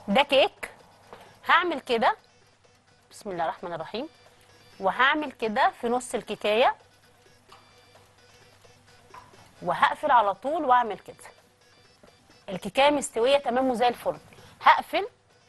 ده كيك هعمل كده بسم الله الرحمن الرحيم وهعمل كده في نص الكيكايه وهقفل على طول واعمل كده الكيكايه مستويه تمام وزي الفرن هقفل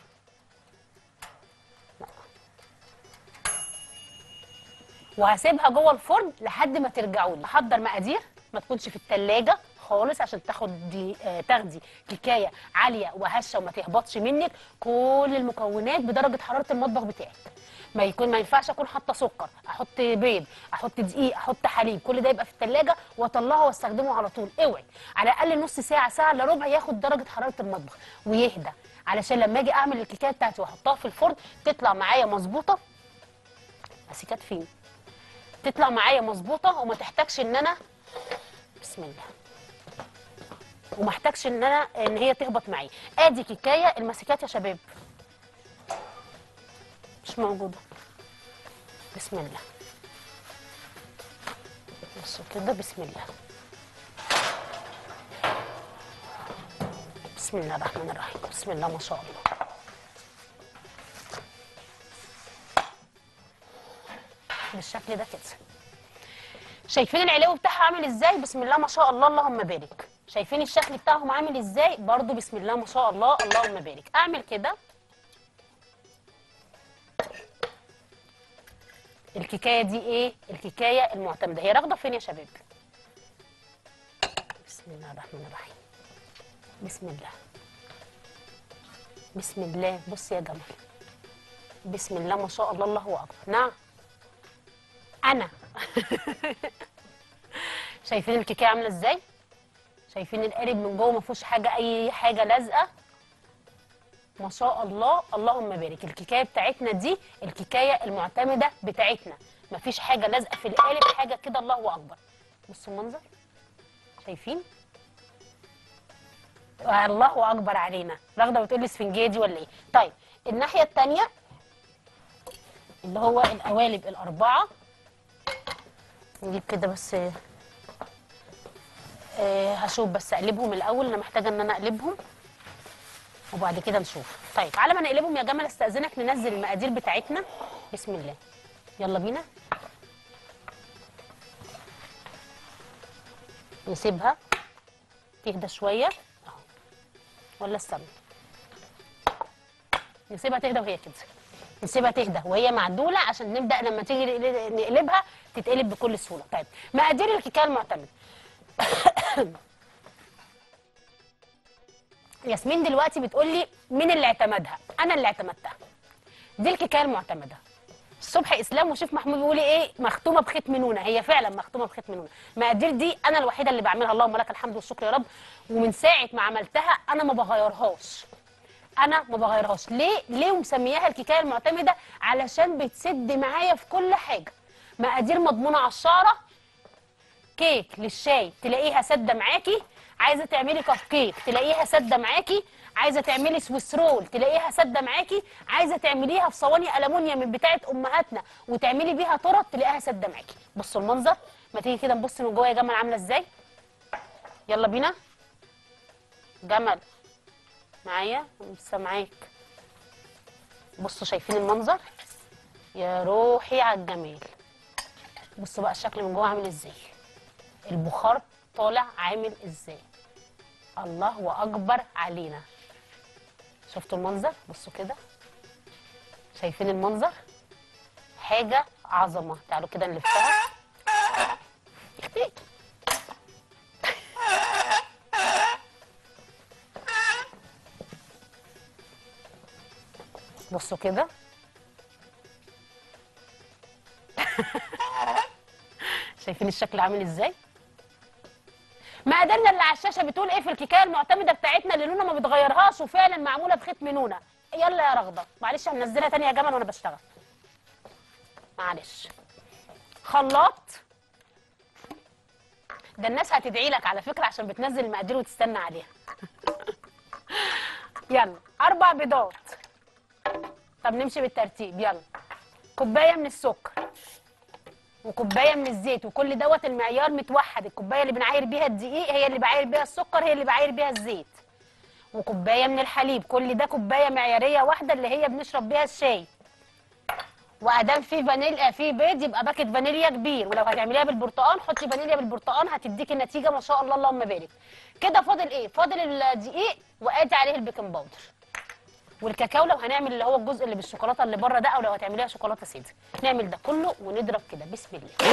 وهسيبها جوه الفرن لحد ما ترجعوا لي احضر مقادير ما تكونش في التلاجة خالص عشان تاخد دي آه تاخدي كيكايه عاليه وهشه وما تهبطش منك كل المكونات بدرجه حراره المطبخ بتاعك ما يكون ما ينفعش اكون حاطه سكر احط بيض احط دقيق احط حليب كل ده يبقى في التلاجة واطلعه واستخدمه على طول اوعي على الاقل نص ساعه ساعه الا ربع ياخد درجه حراره المطبخ ويهدى علشان لما اجي اعمل الكيكايه بتاعتي واحطها في الفرن تطلع معايا مظبوطه ماسكات فين تطلع معايا مظبوطه وما تحتاجش ان انا بسم الله وما احتاجش ان انا ان هي تهبط معايا ادي كيكايه المسكات يا شباب مش موجوده بسم الله بصوا كده بسم الله بسم الله الرحمن الرحيم بسم الله ما شاء الله بالشكل ده كده شايفين العلاوي بتاعها عامل ازاي بسم الله ما شاء الله اللهم بارك شايفين الشكل بتاعهم عامل ازاي برضو بسم الله ما شاء الله اللهم بارك اعمل كده الكيكايه دي ايه الكيكايه المعتمده هي راغده فين يا شباب بسم الله الرحمن الرحيم بسم الله بسم الله بص يا جمال بسم الله ما شاء الله الله اكبر نعم انا شايفين الكيكه عامله ازاي شايفين القالب من جوه ما فيهوش حاجه اي حاجه لازقه ما شاء الله اللهم بارك الكيكايه بتاعتنا دي الكيكايه المعتمده بتاعتنا ما فيش حاجه لازقه في القالب حاجه كده الله اكبر بصوا المنظر شايفين الله اكبر علينا راغده بتقول لي اسفنجيه دي ولا ايه طيب الناحيه الثانيه اللي هو القوالب الاربعه نجيب كده بس آه هشوف بس اقلبهم الاول انا محتاجه ان انا اقلبهم وبعد كده نشوف طيب على ما نقلبهم يا جمال استاذنك ننزل المقادير بتاعتنا بسم الله يلا بينا نسيبها تهدى شويه اهو ولا استنى نسيبها تهدى وهي كده نسيبها تهدى وهي معدوله عشان نبدا لما تيجي نقلبها تتقلب بكل سهوله طيب مقادير الكيكه المعتمد ياسمين دلوقتي بتقول لي مين اللي اعتمدها انا اللي اعتمدتها دي الكيكه المعتمده الصبح اسلام وشيف محمود بيقول لي ايه مختومه بختم نونه هي فعلا مختومه بختم نونه المقادير دي انا الوحيده اللي بعملها اللهم لك الحمد والشكر يا رب ومن ساعه ما عملتها انا ما بغيرهاش انا ما بغيرهاش ليه ليه ومسمياها الكيكايه المعتمده علشان بتسد معايا في كل حاجه مقادير مضمونه على الشعره كيك للشاي تلاقيها ساده معاكي عايزه تعملي كف كيك تلاقيها ساده معاكي عايزه تعملي سويس رول تلاقيها ساده معاكي عايزه تعمليها في صواني الومنيوم من بتاعه امهاتنا وتعملي بيها تورت تلاقيها ساده معاكي بصوا المنظر ما تيجي كده نبص من جوه يا جمال عامله ازاي يلا بينا جمل معايا لسه معاك بصوا شايفين المنظر يا روحي على الجمال بصوا بقى الشكل من جوه عامل ازاي البخار طالع عامل ازاي الله اكبر علينا شفتوا المنظر بصوا كده شايفين المنظر حاجه عظمه تعالوا كده نلفها اختي بصوا كده شايفين الشكل عامل ازاي مقاديرنا اللي على الشاشه بتقول ايه في الكيكايه المعتمده بتاعتنا اللي نونا ما بتغيرهاش وفعلا معموله بختم نونا يلا يا رغده معلش هنزلها تاني يا جمال وانا بشتغل معلش خلاط ده الناس هتدعي لك على فكره عشان بتنزل المقادير وتستنى عليها يلا اربع بيضات طب نمشي بالترتيب يلا كوبايه من السكر وكوبايه من الزيت وكل دوت المعيار متوحد الكوبايه اللي بنعاير بيها الدقيق هي اللي بعاير بيها السكر هي اللي بعاير بيها الزيت وكوبايه من الحليب كل ده كوبايه معياريه واحده اللي هي بنشرب بيها الشاي وادام في فانيليا في بيض يبقى باكت فانيليا كبير ولو هتعمليها بالبرتقال حطي فانيليا بالبرتقال هتديكي النتيجه ما شاء الله اللهم بارك كده فاضل ايه فاضل الدقيق وادي عليه البيكنج باودر والكاكاو لو هنعمل اللي هو الجزء اللي بالشوكولاته اللي بره ده او لو هتعمليها شوكولاته ساده نعمل ده كله ونضرب كده بسم الله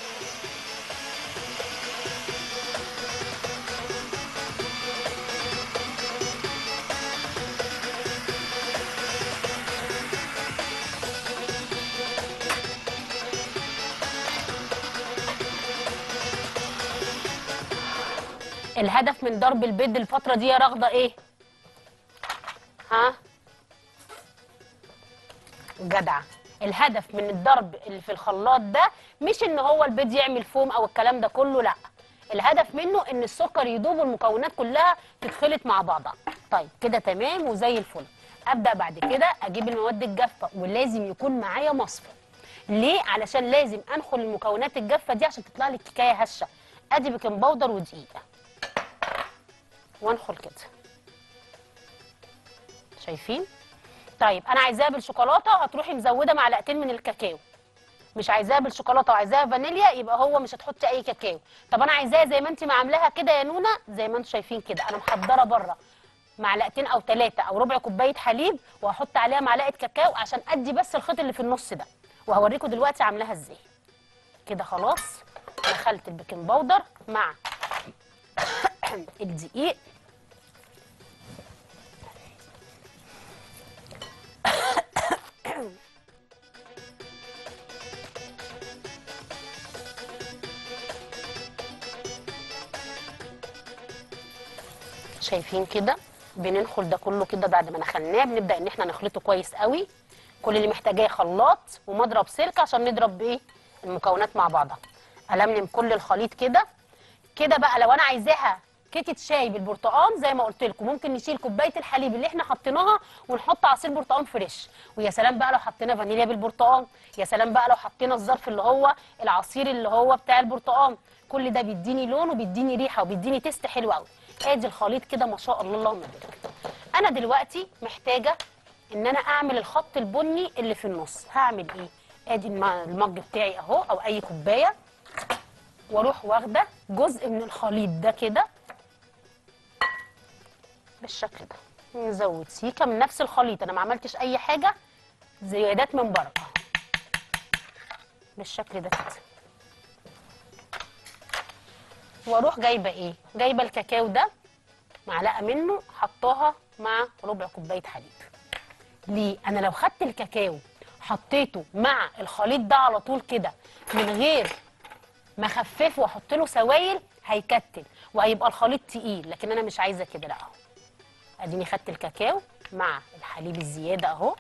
الهدف من ضرب البيض الفترة دي يا رغدة ايه؟ ها؟ جدعة الهدف من الضرب اللي في الخلاط ده مش ان هو البيض يعمل فوم او الكلام ده كله لا الهدف منه ان السكر يدوب والمكونات كلها تتخلط مع بعضها طيب كده تمام وزي الفل ابدا بعد كده اجيب المواد الجافه ولازم يكون معايا مصفى ليه علشان لازم انخل المكونات الجافه دي عشان تطلع لي الكيكايه هشه ادي بيكنج باودر ودقيق وانخل كده شايفين طيب انا عايزاها بالشوكولاته هتروحي مزوده معلقتين من الكاكاو مش عايزاها بالشوكولاته وعايزاها فانيليا يبقى هو مش هتحطي اي كاكاو طب انا عايزاها زي ما انت ما عاملاها كده يا نونا زي ما انتم شايفين كده انا محضره بره معلقتين او ثلاثه او ربع كوبايه حليب وهحط عليها معلقه كاكاو عشان ادي بس الخيط اللي في النص ده وهوريكم دلوقتي عاملاها ازاي كده خلاص دخلت البيكنج باودر مع الدقيق شايفين كده بننخل ده كله كده بعد ما نخلناه بنبدا ان احنا نخلطه كويس قوي كل اللي محتاجاه خلاط ومضرب سلك عشان نضرب بايه المكونات مع بعضها الملم كل الخليط كده كده بقى لو انا عايزاها كيكه شاي بالبرتقال زي ما قلت لكم ممكن نشيل كوبايه الحليب اللي احنا حطيناها ونحط عصير برتقال فريش ويا سلام بقى لو حطينا فانيليا بالبرتقال يا سلام بقى لو حطينا الظرف اللي هو العصير اللي هو بتاع البرتقال كل ده بيديني لون وبيديني ريحه وبيديني تيست حلو قوي ادي الخليط كده ما شاء الله اللهم بارك انا دلوقتي محتاجه ان انا اعمل الخط البني اللي في النص هعمل ايه ادي الم- المج بتاعي اهو او اي كوبايه واروح واخده جزء من الخليط ده كده بالشكل ده نزود سيكه من نفس الخليط انا ما عملتش اي حاجه زيادات من بره بالشكل ده كده واروح جايبه ايه جايبه الكاكاو ده معلقه منه حطاها مع ربع كوبايه حليب ليه انا لو خدت الكاكاو حطيته مع الخليط ده على طول كده من غير ما اخففه واحط له سوائل هيكتل وهيبقى الخليط تقيل لكن انا مش عايزه كده لا اهو اديني خدت الكاكاو مع الحليب الزياده اهو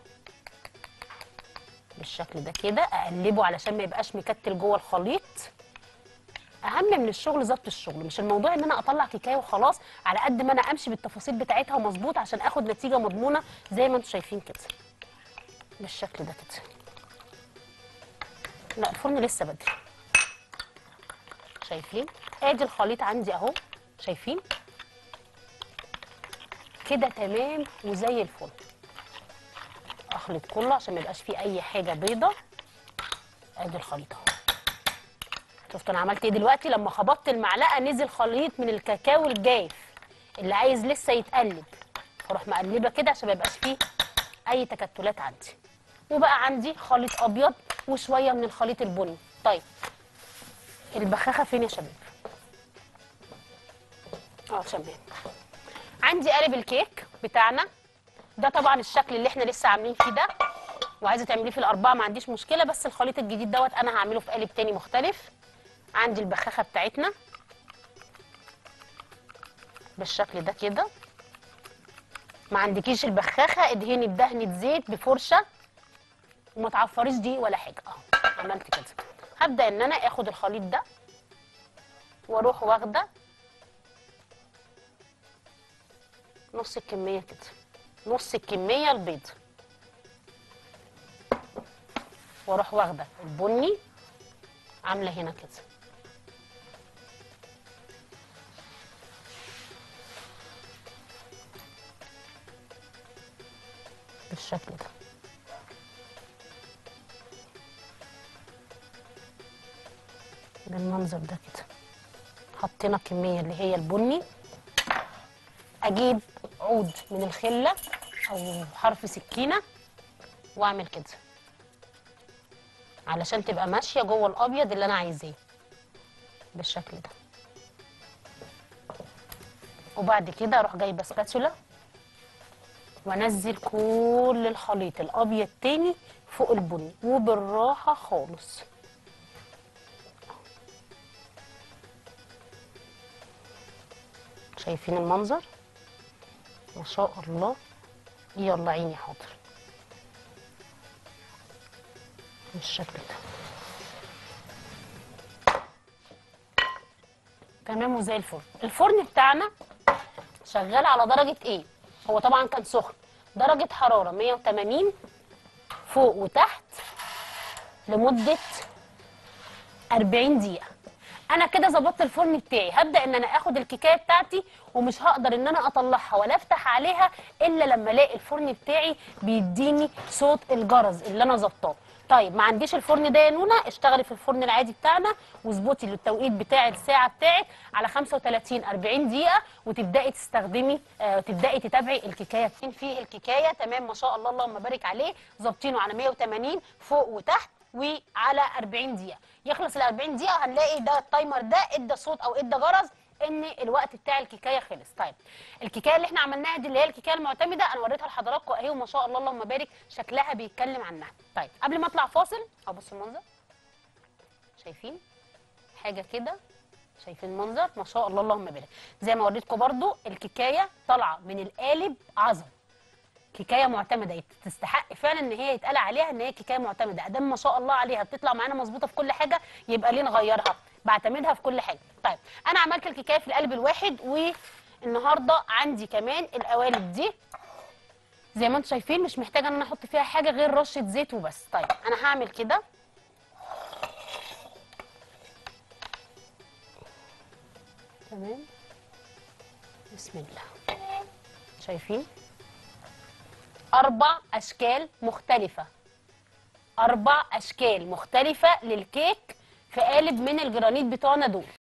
بالشكل ده كده اقلبه علشان ما يبقاش مكتل جوه الخليط اهم من الشغل ظبط الشغل مش الموضوع ان انا اطلع كيكايه وخلاص على قد ما انا امشي بالتفاصيل بتاعتها ومظبوط عشان اخد نتيجه مضمونه زي ما انتم شايفين كده بالشكل ده كده لا الفرن لسه بدري شايفين ادي الخليط عندي اهو شايفين كده تمام وزي الفل اخلط كله عشان ما يبقاش فيه اي حاجه بيضه ادي الخليط اهو شفتوا انا عملت ايه دلوقتي لما خبطت المعلقه نزل خليط من الكاكاو الجاف اللي عايز لسه يتقلب اروح مقلبه كده عشان ما يبقاش فيه اي تكتلات عندي وبقى عندي خليط ابيض وشويه من الخليط البني طيب البخاخه فين يا شباب اه تمام عندي قالب الكيك بتاعنا ده طبعا الشكل اللي احنا لسه عاملين فيه ده وعايزه تعمليه في الاربعه ما عنديش مشكله بس الخليط الجديد دوت انا هعمله في قالب تاني مختلف عندي البخاخه بتاعتنا بالشكل ده كده ما عندكيش البخاخه ادهني بدهنه زيت بفرشه وما تعفريش دقيق ولا حاجه اهو عملت كده هبدا ان انا اخد الخليط ده واروح واخده نص الكميه كده نص الكميه البيض واروح واخده البني عامله هنا كده بالشكل ده بالمنظر ده كده حطينا الكميه اللي هي البني اجيب عود من الخله او حرف سكينه واعمل كده علشان تبقى ماشيه جوه الابيض اللي انا عايزاه بالشكل ده وبعد كده اروح جايبه سباتولا وانزل كل الخليط الابيض تاني فوق البني وبالراحه خالص شايفين المنظر ما شاء الله يلا عيني حاضر بالشكل ده تمام وزي الفل الفرن بتاعنا شغال على درجة ايه هو طبعا كان سخن درجة حرارة 180 فوق وتحت لمدة 40 دقيقة انا كده ظبطت الفرن بتاعي هبدا ان انا اخد الكيكايه بتاعتي ومش هقدر ان انا اطلعها ولا افتح عليها الا لما الاقي الفرن بتاعي بيديني صوت الجرس اللي انا ظبطاه طيب ما عنديش الفرن ده يا نونا اشتغلي في الفرن العادي بتاعنا واظبطي التوقيت بتاع الساعه بتاعك على 35 40 دقيقه وتبداي تستخدمي آه تبداي تتابعي الكيكايه في الكيكايه تمام ما شاء الله اللهم بارك عليه ظابطينه على 180 فوق وتحت وعلى 40 دقيقه يخلص ال 40 دقيقه هنلاقي ده التايمر ده ادى صوت او ادى جرس ان الوقت بتاع الكيكايه خلص طيب الكيكايه اللي احنا عملناها دي اللي هي الكيكايه المعتمده انا وريتها لحضراتكم اهي وما شاء الله اللهم بارك شكلها بيتكلم عنها طيب قبل ما اطلع فاصل او بصوا المنظر شايفين حاجه كده شايفين المنظر ما شاء الله اللهم بارك زي ما وريتكم برده الكيكايه طالعه من القالب عظم كيكايه معتمده تستحق فعلا ان هي يتقال عليها ان هي كيكايه معتمده ادام ما شاء الله عليها بتطلع معانا مظبوطه في كل حاجه يبقى ليه نغيرها بعتمدها في كل حاجه طيب انا عملت الكيكايه في القلب الواحد والنهارده عندي كمان القوالب دي زي ما انتم شايفين مش محتاجه ان انا احط فيها حاجه غير رشه زيت وبس طيب انا هعمل كده تمام بسم الله شايفين أربع أشكال مختلفة أربع أشكال مختلفة للكيك في قالب من الجرانيت بتوعنا دول